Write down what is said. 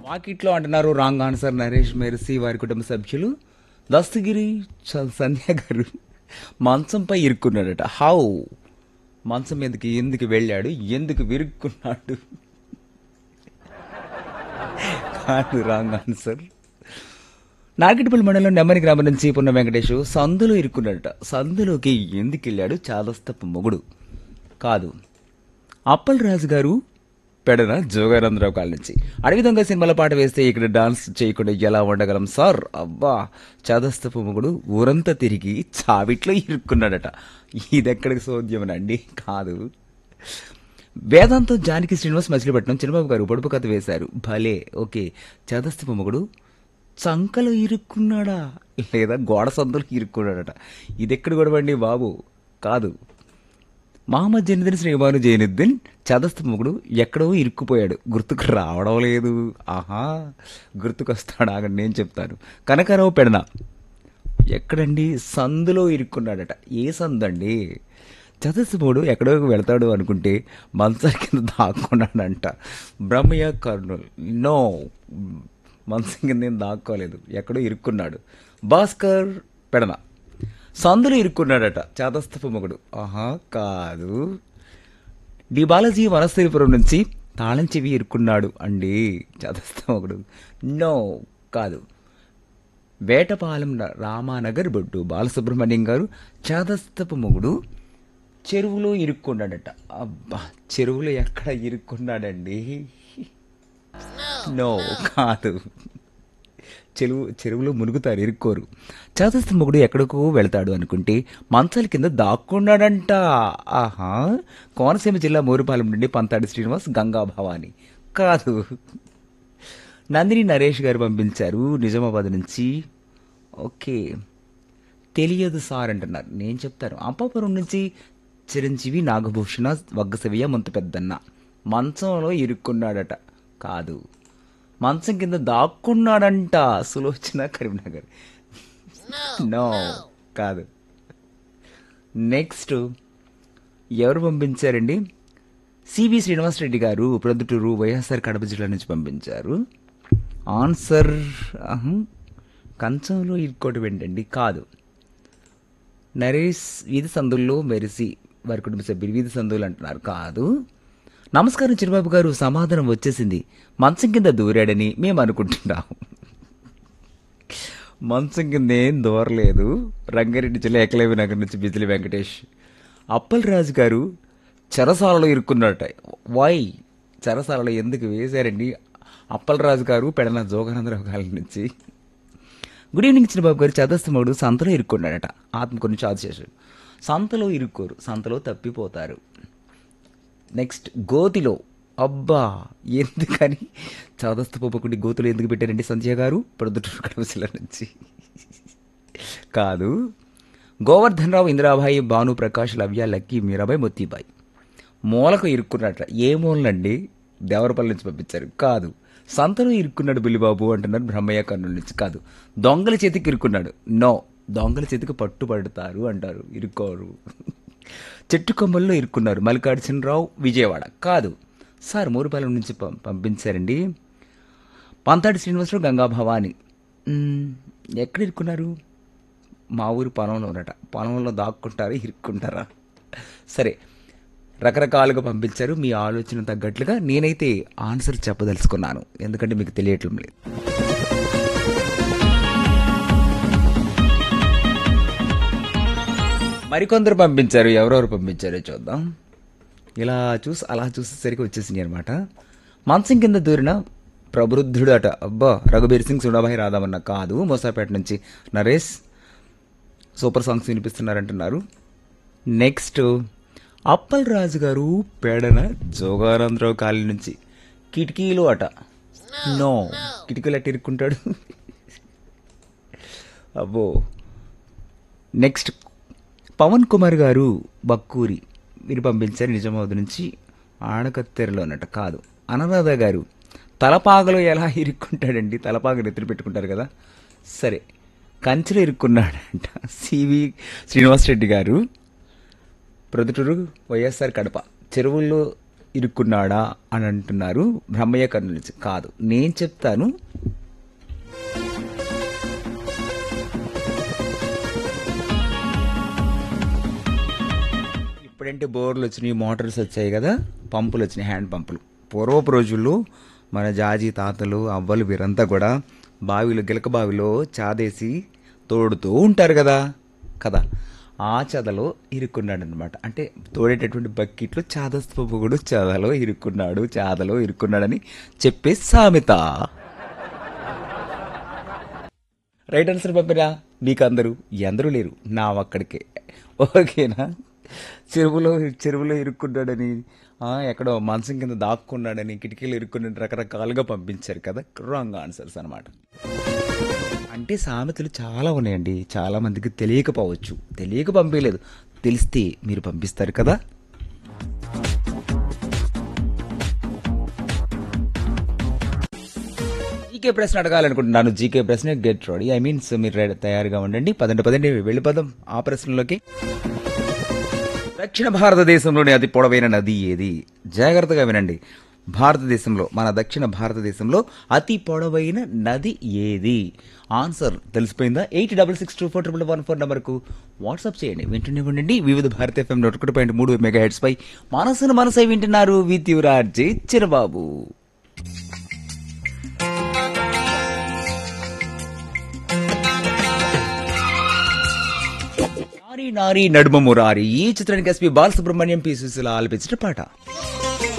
వాకిట్లో అంటున్నారు wrong answer Naresh mercy వారి కుటుంబ సభ్యులు దస్తగిరి చ- సంధ్య గారు మంచంపై ఇరుక్కున్నాడట హౌ మంచం మీదకి ఎందుకు వెళ్ళాడు ఎందుకు విరుక్కున్నాడు కాదు రాంగ్ ఆన్సర్ నాగిటిపల్లి మండలం నెమ్మని గ్రామం నుంచి పున్న వెంకటేష్ సందులో ఇరుక్కున్నాడట సందులోకి ఎందుకు వెళ్ళాడు చాదస్తపు మొగుడు కాదు అప్పల్ రాజు గారు పెడన జోగానందరావు కాళ్ళ నుంచి అడవి దొంగ సినిమాల పాట వేస్తే ఇక్కడ డాన్స్ చేయకుండా ఎలా ఉండగలం సార్ అబ్బా చాదస్తపు మొగుడు ఊరంతా తిరిగి చావిట్లో ఇరుక్కున్నాడట ఇదెక్కడికి సోద్యమనండి కాదు వేదాంతం జానకి శ్రీనివాస్ మచిలీపట్నం చిన్నబాబు గారు పొడుపు కథ వేశారు భలే ఓకే చదస్తపు మొగుడు చంకలో ఇరుక్కున్నాడా లేదా గోడ సందులో ఇరుక్కున్నాడట ఇదెక్కడ గొడవండి బాబు కాదు మహమ్మద్ జైనుద్దీన్ శ్రీమాను జైనుద్దీన్ చదస్తు మొగుడు ఎక్కడో ఇరుక్కుపోయాడు గుర్తుకు రావడం లేదు ఆహా గుర్తుకొస్తాడు ఆగండి నేను చెప్తాను కనకరావు పెడన ఎక్కడండి సందులో ఇరుక్కున్నాడట ఏ సందండి చదస్సుమోడు ఎక్కడో వెళ్తాడు అనుకుంటే మంచం కింద దాక్కున్నాడంట బ్రహ్మయ్య కర్నూల్ నో మంచం కింద ఏం దాక్కోలేదు ఎక్కడో ఇరుక్కున్నాడు భాస్కర్ పెడన సందులో ఇరుక్కున్నాడట చాదస్తపు మొగుడు ఆహా కాదు డి బాలాజీ వనస్థలిపురం నుంచి తాళం చెవి ఇరుక్కున్నాడు అండి చాదస్త మొగుడు నో కాదు వేటపాలెం ర- రామానగర్ బొడ్డు బాలసుబ్రహ్మణ్యం గారు చాదస్తపు మొగుడు చెరువులో ఇరుక్కున్నాడట అబ్బా చెరువులో ఎక్కడ ఇరుక్కున్నాడండి నో కాదు చెరువు చెరువులో మునుగుతారు ఇరుక్కోరు చాదస్త మొగుడు ఎక్కడికో వెళ్తాడు అనుకుంటే మంచాల కింద దాక్కున్నాడంట ఆహా కోనసీమ జిల్లా మోరుపాలెం నుండి పంతాడి శ్రీనివాస్ గంగా భవాని కాదు నందిని నరేష్ గారు పంపించారు నిజామాబాద్ నుంచి ఓకే తెలియదు సార్ అంటున్నారు నేను చెప్తాను అంపాపురం నుంచి చిరంజీవి నాగభూషణ వగ్గసవియ ముంత పెద్దన్న మంచంలో ఇరుక్కున్నాడట కాదు మంచం కింద దాక్కున్నాడంట సులోచన కరీంనగర్ నో కాదు నెక్స్ట్ ఎవరు పంపించారండి సివి శ్రీనివాసరెడ్డి గారు ప్రొద్దుటూరు వైఎస్ఆర్ కడప జిల్లా నుంచి పంపించారు ఆన్సర్ అహం, కంచంలో ఇరుక్కోవటం ఏంటండి కాదు నరేష్ వీధి సందుల్లో మెరిసి వారి కుటుంబ సభ్యులు వీధి సందులు అంటున్నారు కాదు నమస్కారం చిరుబాబు గారు సమాధానం వచ్చేసింది మంచం కింద దూరాడని మేము అనుకుంటున్నాం మంచం కింద ఏం దూరలేదు రంగారెడ్డి జిల్లా ఏకలవ్య నగర్ నుంచి బిజిలి వెంకటేష్ అప్పల్ రాజు గారు చెరసాలలో ఇరుక్కున్నట వై చెరసాలలో ఎందుకు వేశారండి అప్పల్ రాజు గారు పెడన జోగానందరావు గారి నుంచి గుడ్ ఈవినింగ్ చిన్నబాబు గారు చదస్తముడు సంతలో ఇరుక్కున్నాడట ఆత్మకు నుంచి ఆదిశేషుడు సంతలో ఇరుక్కోరు సంతలో తప్పిపోతారు నెక్స్ట్ గోతిలో అబ్బా ఎందుకని చదస్తు పొప్పకుండి గోతులు ఎందుకు పెట్టారండి సంజయ్ గారు ప్రొద్దుటూరు కడవసిల నుంచి కాదు గోవర్ధన్ రావు ఇందిరాబాయి భాను ప్రకాష్ లవ్య లక్కీ మీరాబాయి మొత్తిబాయి మూలకు ఇరుక్కున్నట్ట ఏ మూలనండి దేవరపల్లి నుంచి పంపించారు కాదు సంతలో ఇరుక్కున్నాడు బుల్లిబాబు అంటున్నారు బ్రహ్మయ్య కర్నూలు నుంచి కాదు దొంగల చేతికి ఇరుక్కున్నాడు నో దొంగల చేతికి పట్టుబడతారు అంటారు ఇరుక్కోరు చెట్టు కొమ్మల్లో ఇరుక్కున్నారు మల్లికార్జునరావు విజయవాడ కాదు సార్ మూరుపాలెం నుంచి పం- పంపించారండి పంతాడి శ్రీనివాసరావు గంగా భవాని మ్మ్, ఎక్కడ ఇరుక్కున్నారు మా ఊరు పొలంలో ఉన్నట పొలంలో దాక్కుంటారా ఇరుక్కుంటారా సరే రకరకాలుగా పంపించారు మీ ఆలోచన తగ్గట్లుగా నేనైతే ఆన్సర్ చెప్పదలుచుకున్నాను ఎందుకంటే మీకు తెలియటం లేదు మరికొందరు పంపించారు ఎవరెవరు పంపించారో చూద్దాం ఇలా చూసి అలా చూసేసరికి వచ్చేసింది అనమాట మంచం కింద దూరిన ప్రబుద్ధుడు అట అబ్బా రఘుబీర్ సింగ్ సుడాబాయి రాధామన్న కాదు మోసాపేట నుంచి నరేష్ సూపర్ సాంగ్స్ వినిపిస్తున్నారంటున్నారు నెక్స్ట్ అప్పల్ రాజు గారు పేడన జోగానందరావు కాలనీ నుంచి కిటికీలు అట నో కిటికీలు అట్ట ఇరుక్కుంటాడు అబ్బో నెక్స్ట్ పవన్ కుమార్ గారు బక్కూరి మీరు పంపించారు నిజామాబాద్ నుంచి ఆడకత్తెరలోనట కాదు అనురాధ గారు తలపాగలో ఎలా ఇరుక్కుంటాడండి తలపాగలు ఎత్తులు పెట్టుకుంటారు కదా సరే కంచెలో ఇరుక్కున్నాడంట సివి శ్రీనివాస్ రెడ్డి గారు ప్రొద్దుటూరు వైఎస్ఆర్ కడప చెరువుల్లో ఇరుక్కున్నాడా అని అంటున్నారు బ్రహ్మయ్య కర్నూలు నుంచి కాదు నేను చెప్తాను ఇప్పుడంటే బోర్లు వచ్చినాయి మోటార్స్ వచ్చాయి కదా పంపులు వచ్చినాయి హ్యాండ్ పంపులు పూర్వపు రోజుల్లో మన జాజీ తాతలు అవ్వలు వీరంతా కూడా బావిలో గిలక బావిలో చాదేసి తోడుతూ ఉంటారు కదా కదా ఆ చదలో ఇరుక్కున్నాడు అనమాట అంటే తోడేటటువంటి బకెట్లో చాదస్తపుగుడు చాదలో ఇరుక్కున్నాడు చాదలో ఇరుక్కున్నాడని చెప్పే సామెత రైట్ ఆన్సర్ పంపిరా మీకు అందరూ ఎందరూ లేరు నా ఒక్కడికే ఓకేనా చెరువులో చెరువులో ఇరుక్కున్నాడని ఆ, ఎక్కడో మంచం కింద దాక్కున్నాడని కిటికీలో ఇరుక్కున్నాడని రకరకాలుగా పంపించారు కదా రాంగ్ ఆన్సర్స్ అనమాట అంటే సామెతలు చాలా ఉన్నాయండి చాలా మందికి తెలియకపోవచ్చు తెలియక పంపించలేదు తెలిస్తే మీరు పంపిస్తారు కదా జీకే ప్రశ్న అడగాలనుకుంటున్నాను జీకే ప్రశ్న గెట్ రెడీ ఐ మీన్స్ మీరు రెడీ తయారుగా ఉండండి పదండి పదండి వెళ్ళిపోదాం ఆ ప్రశ్నలోకి దక్షిణ భారతదేశంలోని అతి పొడవైన నది ఏది జాగ్రత్తగా వినండి భారతదేశంలో మన దక్షిణ భారతదేశంలో అతి పొడవైన నది ఏది ఆన్సర్ తెలిసిపోయిందా eight double six two four triple one four నెంబర్కు వాట్సాప్ చేయండి వింటూనే ఉండండి వివిధ భారత ఎఫ్ఎం నూట ఒకటి పాయింట్ మూడు మెగా హెడ్స్ పై మనసును మనసై వింటున్నారు విత్ యువరాజ్ జై చిరబాబు నారీ నారీ నడుమ మురారి ఈ చిత్రానికి ఎస్పి బాలసుబ్రహ్మణ్యం పి సుశీల ఆలపించిన పాట